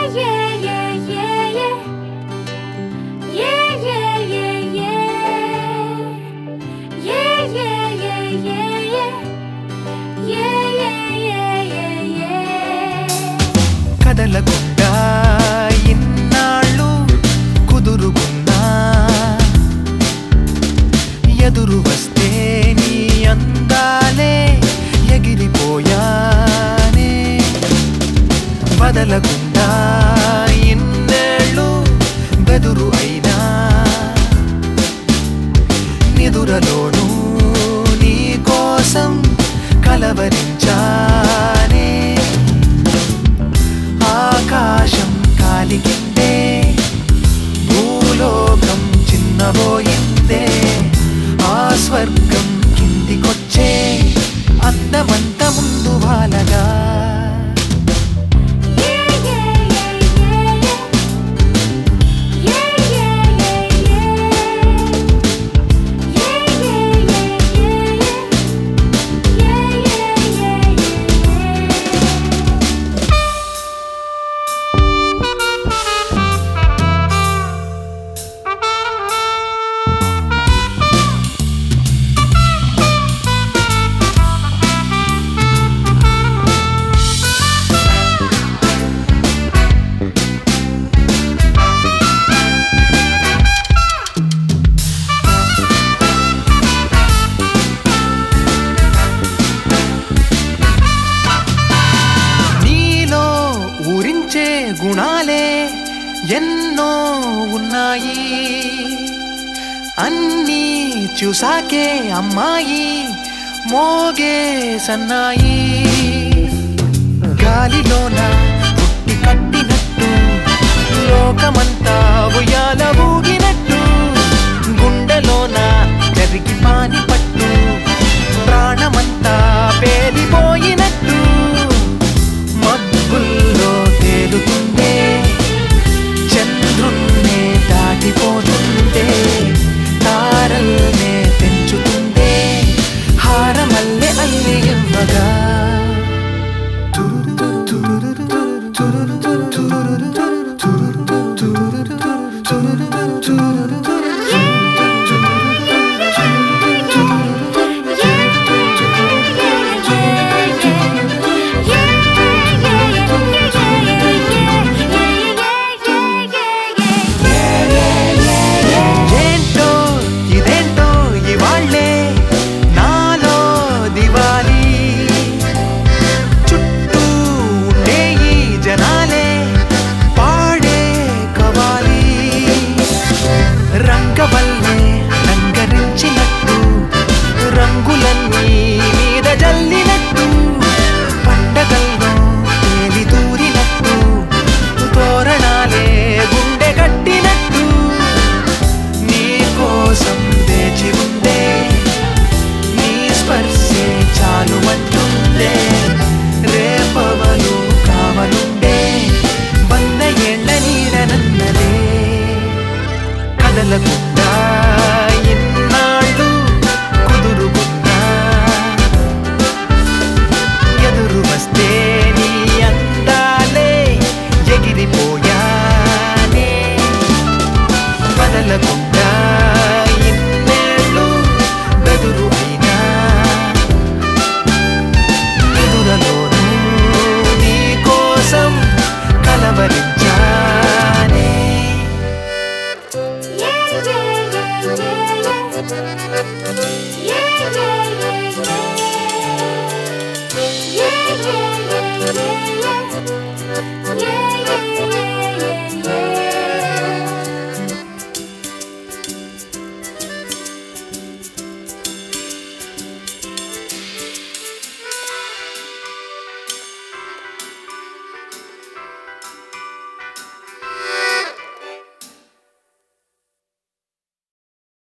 కదలకుండా ఇన్నాళ్ళు కుదురుగున్నా ఎదురు వస్తే నీ అందాలే ఎగిరిపోయానే వదలకుండా ఇన్నేళ్ళు బెదురు అయినా నిదురలోనూ నీ కోసం కలవరించానే ఆకాశం కాలికిందే భూలోకం చిన్నబోయిందే ఆ స్వర్గం కిందికొచ్చే అందమంత ముందు వాలగా నీలో ఊరించే గుణాలే ఎన్నో ఉన్నాయి అన్నీ చూసాకే అమ్మాయి మోగే సన్నాయి గాలిలోన పుట్టి కట్టినట్టు లోకమంతా ఉయ్యాల ఊగినట్టు గుండెలోన జరిగి పాని పట్టు ప్రాణమంతా పేలిపోయినట్టు మబ్బుల్లో తేలుతుందే చంద్రున్నే దాటిపోతుందే తారల్నే పెంచుతుందే హారమల్లె అల్లి ఇవ్వగా తురు తురు తురు తురు తురు తురు తురు తురు